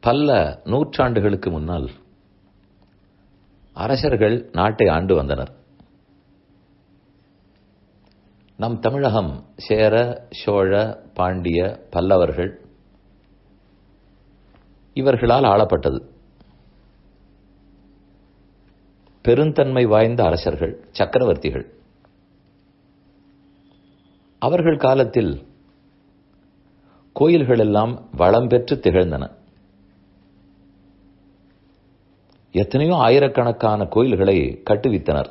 பல்ல நூற்றாண்டுகளுக்கு முன்னால் அரசர்கள் நாட்டை ஆண்டு வந்தனர் நம் தமிழகம் சேர சோழ பாண்டிய பல்லவர்கள் இவர்களால் ஆளப்பட்டது பெருந்தன்மை வாய்ந்த அரசர்கள் சக்கரவர்த்திகள் அவர்கள் காலத்தில் கோயில்கள் எல்லாம் வளம் பெற்று திகழ்ந்தன எத்தனையோ ஆயிரக்கணக்கான கோயில்களை கட்டுவித்தனர்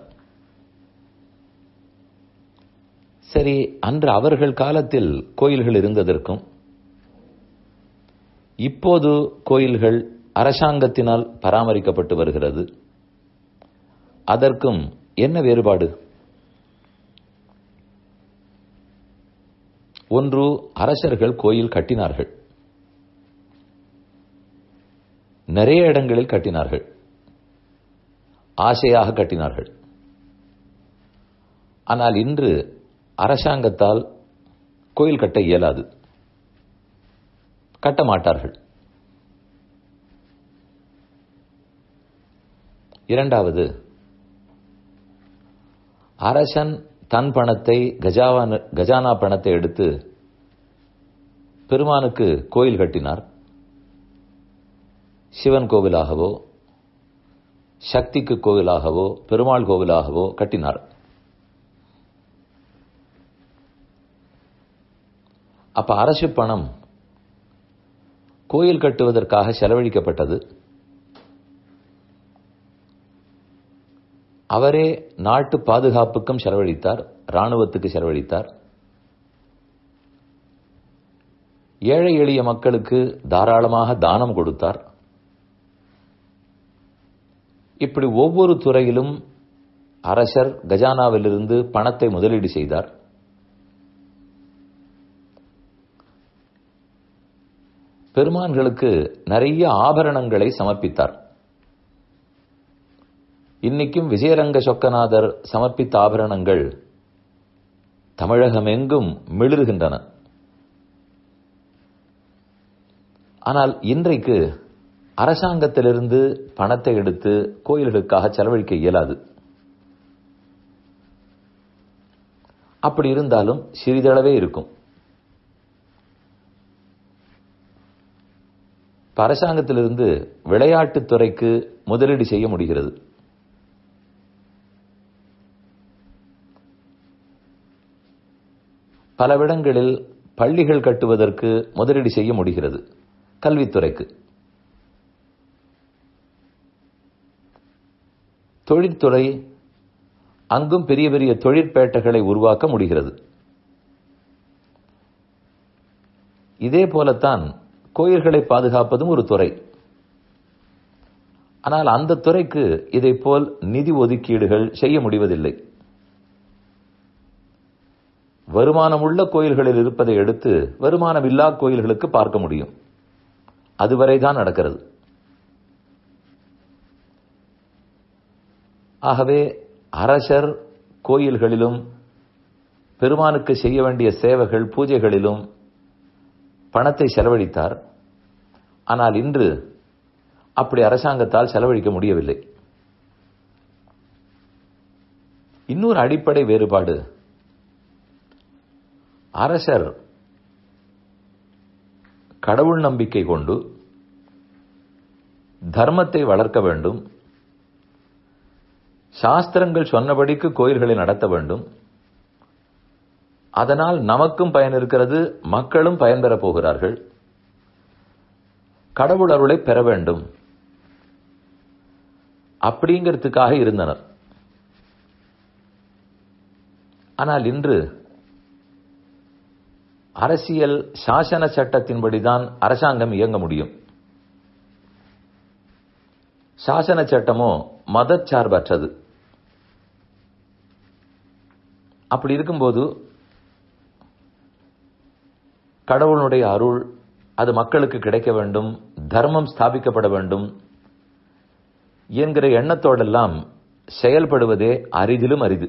சரி அன்று அவர்கள் காலத்தில் கோயில்கள் இருந்ததற்கும் இப்போது கோயில்கள் அரசாங்கத்தினால் பராமரிக்கப்பட்டு வருகிறது அதற்கும் என்ன வேறுபாடு ஒன்று அரசர்கள் கோயில் கட்டினார்கள் நிறைய இடங்களில் கட்டினார்கள் ஆசையாக கட்டினார்கள் ஆனால் இன்று அரசாங்கத்தால் கோயில் கட்ட இயலாது கட்ட மாட்டார்கள் இரண்டாவது அரசன் தன் பணத்தை கஜாவான கஜானா பணத்தை எடுத்து பெருமானுக்கு கோயில் கட்டினார் சிவன் கோவிலாகவோ சக்திக்கு கோவிலாகவோ பெருமாள் கோவிலாகவோ கட்டினார் அப்ப அரசு பணம் கோயில் கட்டுவதற்காக செலவழிக்கப்பட்டது அவரே நாட்டு பாதுகாப்புக்கும் செலவழித்தார் ராணுவத்துக்கு செலவழித்தார் ஏழை எளிய மக்களுக்கு தாராளமாக தானம் கொடுத்தார் இப்படி ஒவ்வொரு துறையிலும் அரசர் கஜானாவிலிருந்து பணத்தை முதலீடு செய்தார் பெருமான்களுக்கு நிறைய ஆபரணங்களை சமர்ப்பித்தார் இன்னைக்கும் விஜயரங்க சொக்கநாதர் சமர்ப்பித்த ஆபரணங்கள் தமிழகமெங்கும் மிளிர்கின்றன ஆனால் இன்றைக்கு அரசாங்கத்திலிருந்து பணத்தை எடுத்து கோயில்களுக்காக செலவழிக்க இயலாது அப்படி இருந்தாலும் சிறிதளவே இருக்கும் அரசாங்கத்திலிருந்து விளையாட்டுத் துறைக்கு முதலீடு செய்ய முடிகிறது பலவிடங்களில் பள்ளிகள் கட்டுவதற்கு முதலீடு செய்ய முடிகிறது கல்வித்துறைக்கு தொழில்துறை அங்கும் பெரிய பெரிய தொழிற்பேட்டைகளை உருவாக்க முடிகிறது இதே போலத்தான் கோயில்களை பாதுகாப்பதும் ஒரு துறை ஆனால் அந்த துறைக்கு இதை போல் நிதி ஒதுக்கீடுகள் செய்ய முடிவதில்லை வருமானம் உள்ள கோயில்களில் இருப்பதை எடுத்து வருமானம் இல்லா கோயில்களுக்கு பார்க்க முடியும் அதுவரை தான் நடக்கிறது ஆகவே அரசர் கோயில்களிலும் பெருமானுக்கு செய்ய வேண்டிய சேவைகள் பூஜைகளிலும் பணத்தை செலவழித்தார் ஆனால் இன்று அப்படி அரசாங்கத்தால் செலவழிக்க முடியவில்லை இன்னொரு அடிப்படை வேறுபாடு அரசர் கடவுள் நம்பிக்கை கொண்டு தர்மத்தை வளர்க்க வேண்டும் சாஸ்திரங்கள் சொன்னபடிக்கு கோயில்களை நடத்த வேண்டும் அதனால் நமக்கும் பயன் இருக்கிறது மக்களும் பயன்பெறப் போகிறார்கள் கடவுள் அருளை பெற வேண்டும் அப்படிங்கிறதுக்காக இருந்தனர் ஆனால் இன்று அரசியல் சாசன சட்டத்தின்படிதான் அரசாங்கம் இயங்க முடியும் சாசன சட்டமோ மதச்சார்பற்றது அப்படி இருக்கும்போது கடவுளுடைய அருள் அது மக்களுக்கு கிடைக்க வேண்டும் தர்மம் ஸ்தாபிக்கப்பட வேண்டும் என்கிற எண்ணத்தோடெல்லாம் செயல்படுவதே அரிதிலும் அரிது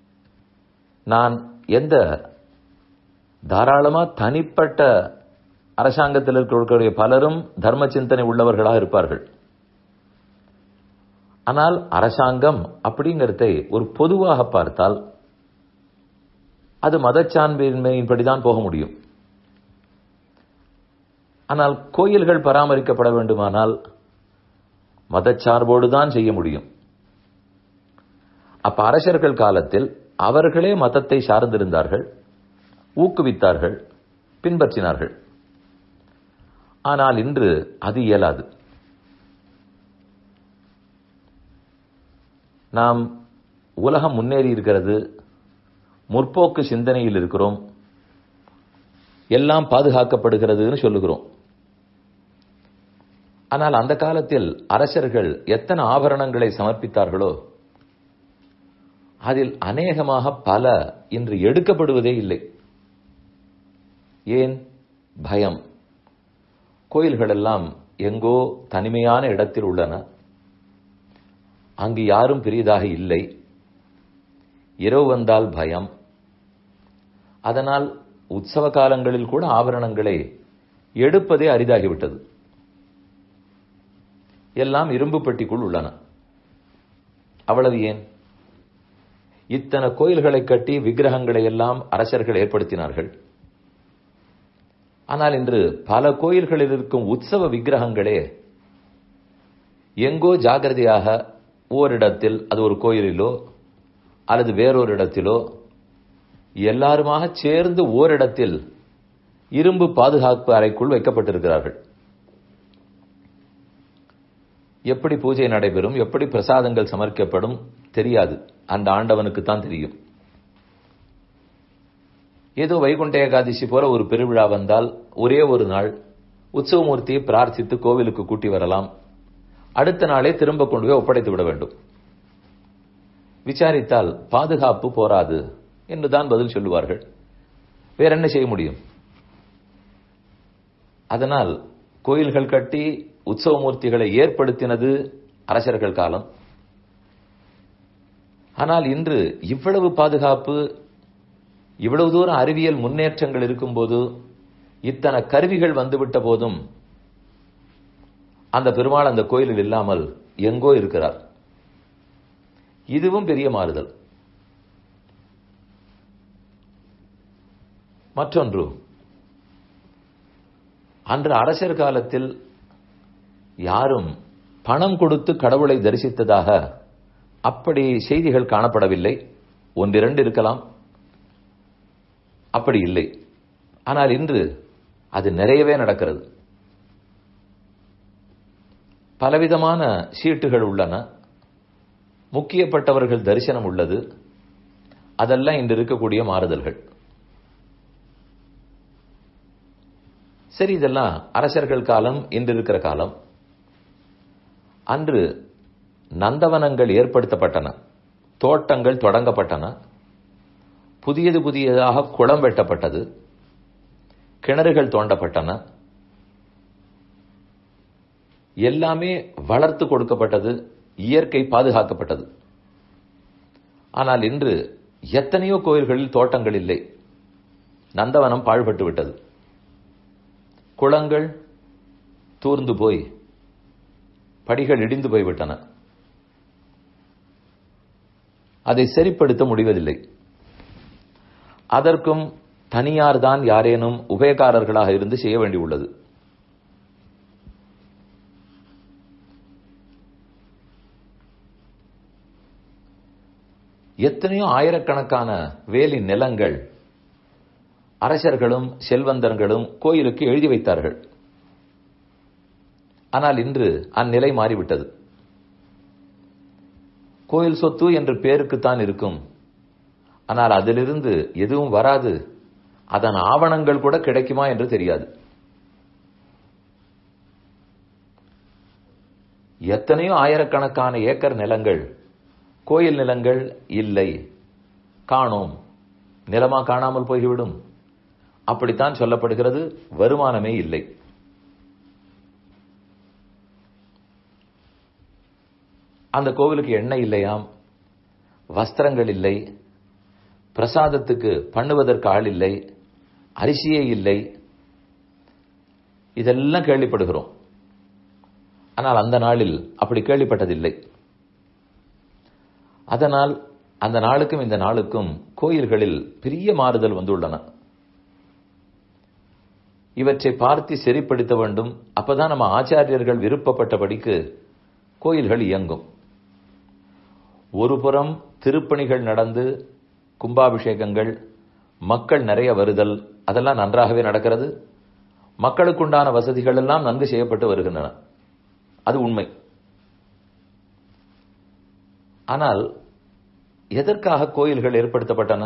நான் எந்த தாராளமா தனிப்பட்ட அரசாங்கத்தில் இருக்கக்கூடிய பலரும் தர்ம சிந்தனை உள்ளவர்களாக இருப்பார்கள் ஆனால் அரசாங்கம் அப்படிங்கிறதை ஒரு பொதுவாக பார்த்தால் அது மதச்சான்பின்மையின்படிதான் போக முடியும் ஆனால் கோயில்கள் பராமரிக்கப்பட வேண்டுமானால் மதச்சார்போடு தான் செய்ய முடியும் அப்ப அரசர்கள் காலத்தில் அவர்களே மதத்தை சார்ந்திருந்தார்கள் ஊக்குவித்தார்கள் பின்பற்றினார்கள் ஆனால் இன்று அது இயலாது நாம் உலகம் முன்னேறி இருக்கிறது முற்போக்கு சிந்தனையில் இருக்கிறோம் எல்லாம் பாதுகாக்கப்படுகிறதுன்னு சொல்லுகிறோம் ஆனால் அந்த காலத்தில் அரசர்கள் எத்தனை ஆபரணங்களை சமர்ப்பித்தார்களோ அதில் அநேகமாக பல இன்று எடுக்கப்படுவதே இல்லை ஏன் பயம் கோயில்கள் எல்லாம் எங்கோ தனிமையான இடத்தில் உள்ளன அங்கு யாரும் பெரியதாக இல்லை இரவு வந்தால் பயம் அதனால் உற்சவ காலங்களில் கூட ஆபரணங்களை எடுப்பதே அரிதாகிவிட்டது எல்லாம் இரும்பு பெட்டிக்குள் உள்ளன அவ்வளவு ஏன் இத்தனை கோயில்களை கட்டி விக்கிரகங்களை எல்லாம் அரசர்கள் ஏற்படுத்தினார்கள் ஆனால் இன்று பல கோயில்களில் இருக்கும் உற்சவ விக்கிரகங்களே எங்கோ ஜாகிரதையாக ஓரிடத்தில் அது ஒரு கோயிலிலோ அல்லது வேறொரு இடத்திலோ எல்லாருமாக சேர்ந்து ஓரிடத்தில் இரும்பு பாதுகாப்பு அறைக்குள் வைக்கப்பட்டிருக்கிறார்கள் எப்படி பூஜை நடைபெறும் எப்படி பிரசாதங்கள் சமர்க்கப்படும் தெரியாது அந்த ஆண்டவனுக்கு தான் தெரியும் ஏதோ வைகுண்ட ஏகாதசி போல ஒரு பெருவிழா வந்தால் ஒரே ஒரு நாள் உற்சவமூர்த்தியை பிரார்த்தித்து கோவிலுக்கு கூட்டி வரலாம் அடுத்த நாளே திரும்ப கொண்டு போய் ஒப்படைத்து விட வேண்டும் விசாரித்தால் பாதுகாப்பு போராது என்றுதான் பதில் சொல்லுவார்கள் வேற என்ன செய்ய முடியும் அதனால் கோயில்கள் கட்டி உற்சவமூர்த்திகளை ஏற்படுத்தினது அரசர்கள் காலம் ஆனால் இன்று இவ்வளவு பாதுகாப்பு இவ்வளவு தூரம் அறிவியல் முன்னேற்றங்கள் இருக்கும்போது இத்தனை கருவிகள் வந்துவிட்ட போதும் அந்த பெருமாள் அந்த கோயிலில் இல்லாமல் எங்கோ இருக்கிறார் இதுவும் பெரிய மாறுதல் மற்றொன்று அன்று அரசர் காலத்தில் யாரும் பணம் கொடுத்து கடவுளை தரிசித்ததாக அப்படி செய்திகள் காணப்படவில்லை ஒன்றிரண்டு இருக்கலாம் அப்படி இல்லை ஆனால் இன்று அது நிறையவே நடக்கிறது பலவிதமான சீட்டுகள் உள்ளன முக்கியப்பட்டவர்கள் தரிசனம் உள்ளது அதெல்லாம் இன்று இருக்கக்கூடிய மாறுதல்கள் சரி இதெல்லாம் அரசர்கள் காலம் இன்று இருக்கிற காலம் அன்று நந்தவனங்கள் ஏற்படுத்தப்பட்டன தோட்டங்கள் தொடங்கப்பட்டன புதியது புதியதாக குளம் வெட்டப்பட்டது கிணறுகள் தோண்டப்பட்டன எல்லாமே வளர்த்து கொடுக்கப்பட்டது இயற்கை பாதுகாக்கப்பட்டது ஆனால் இன்று எத்தனையோ கோயில்களில் தோட்டங்கள் இல்லை நந்தவனம் பாழ்பட்டு விட்டது குளங்கள் தூர்ந்து போய் படிகள் இடிந்து போய்விட்டன அதை சரிப்படுத்த முடிவதில்லை அதற்கும் தனியார் தான் யாரேனும் உபயக்காரர்களாக இருந்து செய்ய வேண்டியுள்ளது எத்தனையோ ஆயிரக்கணக்கான வேலி நிலங்கள் அரசர்களும் செல்வந்தர்களும் கோயிலுக்கு எழுதி வைத்தார்கள் ஆனால் இன்று அந்நிலை மாறிவிட்டது கோயில் சொத்து என்று பேருக்குத்தான் இருக்கும் ஆனால் அதிலிருந்து எதுவும் வராது அதன் ஆவணங்கள் கூட கிடைக்குமா என்று தெரியாது எத்தனையோ ஆயிரக்கணக்கான ஏக்கர் நிலங்கள் கோயில் நிலங்கள் இல்லை காணோம் நிலமா காணாமல் போய்விடும் அப்படித்தான் சொல்லப்படுகிறது வருமானமே இல்லை அந்த கோவிலுக்கு எண்ணெய் இல்லையாம் வஸ்திரங்கள் இல்லை பிரசாதத்துக்கு பண்ணுவதற்கு ஆள் இல்லை அரிசியே இல்லை இதெல்லாம் கேள்விப்படுகிறோம் ஆனால் அந்த நாளில் அப்படி கேள்விப்பட்டதில்லை அதனால் அந்த நாளுக்கும் இந்த நாளுக்கும் கோயில்களில் பெரிய மாறுதல் வந்துள்ளன இவற்றை பார்த்து சரிப்படுத்த வேண்டும் அப்பதான் நம்ம ஆச்சாரியர்கள் விருப்பப்பட்டபடிக்கு கோயில்கள் இயங்கும் ஒரு புறம் திருப்பணிகள் நடந்து கும்பாபிஷேகங்கள் மக்கள் நிறைய வருதல் அதெல்லாம் நன்றாகவே நடக்கிறது மக்களுக்குண்டான வசதிகள் எல்லாம் நன்கு செய்யப்பட்டு வருகின்றன அது உண்மை ஆனால் எதற்காக கோயில்கள் ஏற்படுத்தப்பட்டன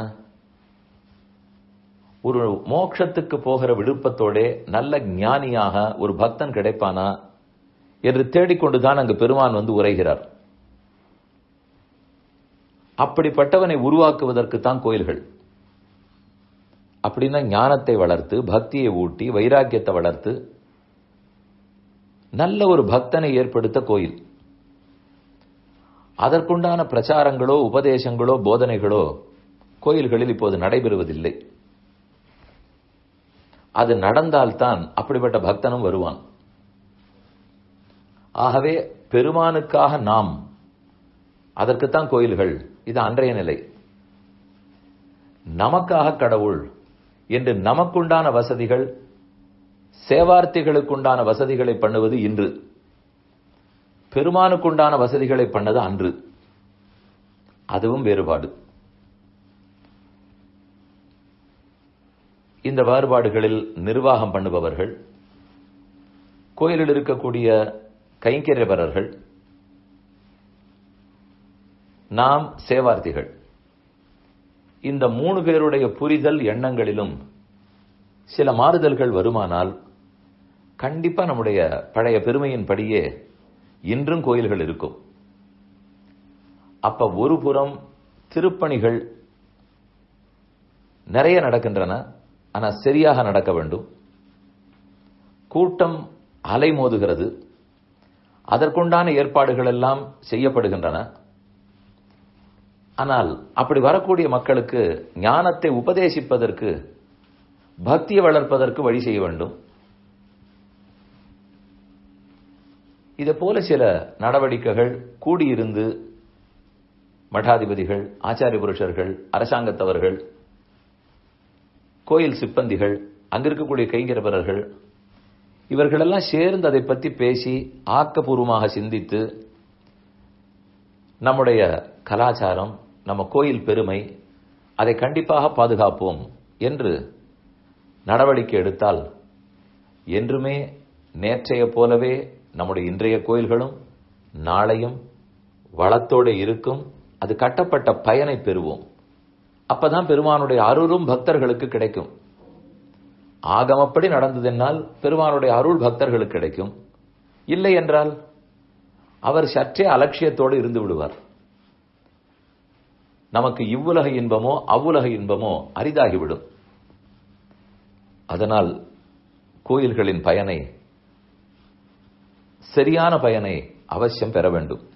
ஒரு மோட்சத்துக்கு போகிற விருப்பத்தோட நல்ல ஞானியாக ஒரு பக்தன் கிடைப்பானா என்று தேடிக்கொண்டுதான் அங்கு பெருமான் வந்து உரைகிறார் அப்படிப்பட்டவனை உருவாக்குவதற்கு தான் கோயில்கள் அப்படின்னா ஞானத்தை வளர்த்து பக்தியை ஊட்டி வைராக்கியத்தை வளர்த்து நல்ல ஒரு பக்தனை ஏற்படுத்த கோயில் அதற்குண்டான பிரச்சாரங்களோ உபதேசங்களோ போதனைகளோ கோயில்களில் இப்போது நடைபெறுவதில்லை அது நடந்தால்தான் அப்படிப்பட்ட பக்தனும் வருவான் ஆகவே பெருமானுக்காக நாம் அதற்குத்தான் கோயில்கள் இது அன்றைய நிலை நமக்காக கடவுள் என்று நமக்குண்டான வசதிகள் சேவார்த்திகளுக்குண்டான வசதிகளை பண்ணுவது இன்று பெருமானுக்குண்டான வசதிகளை பண்ணது அன்று அதுவும் வேறுபாடு இந்த வேறுபாடுகளில் நிர்வாகம் பண்ணுபவர்கள் கோயிலில் இருக்கக்கூடிய கைங்கரியவரர்கள் நாம் சேவார்த்திகள் இந்த மூணு பேருடைய புரிதல் எண்ணங்களிலும் சில மாறுதல்கள் வருமானால் கண்டிப்பா நம்முடைய பழைய பெருமையின் படியே இன்றும் கோயில்கள் இருக்கும் அப்ப ஒரு புறம் திருப்பணிகள் நிறைய நடக்கின்றன ஆனா சரியாக நடக்க வேண்டும் கூட்டம் அலைமோதுகிறது அதற்குண்டான ஏற்பாடுகள் எல்லாம் செய்யப்படுகின்றன ஆனால் அப்படி வரக்கூடிய மக்களுக்கு ஞானத்தை உபதேசிப்பதற்கு பக்தியை வளர்ப்பதற்கு வழி செய்ய வேண்டும் இதை போல சில நடவடிக்கைகள் கூடியிருந்து மடாதிபதிகள் ஆச்சாரிய புருஷர்கள் அரசாங்கத்தவர்கள் கோயில் சிப்பந்திகள் அங்கிருக்கக்கூடிய கைங்கரவரர்கள் இவர்களெல்லாம் சேர்ந்து அதை பற்றி பேசி ஆக்கப்பூர்வமாக சிந்தித்து நம்முடைய கலாச்சாரம் நம்ம கோயில் பெருமை அதை கண்டிப்பாக பாதுகாப்போம் என்று நடவடிக்கை எடுத்தால் என்றுமே நேற்றைய போலவே நம்முடைய இன்றைய கோயில்களும் நாளையும் வளத்தோடு இருக்கும் அது கட்டப்பட்ட பயனை பெறுவோம் அப்பதான் பெருமானுடைய அருளும் பக்தர்களுக்கு கிடைக்கும் ஆகமப்படி நடந்ததென்னால் பெருமானுடைய அருள் பக்தர்களுக்கு கிடைக்கும் இல்லை என்றால் அவர் சற்றே அலட்சியத்தோடு இருந்து விடுவார் நமக்கு இவ்வுலக இன்பமோ அவ்வுலக இன்பமோ அரிதாகிவிடும் அதனால் கோயில்களின் பயனை சரியான பயனை அவசியம் பெற வேண்டும்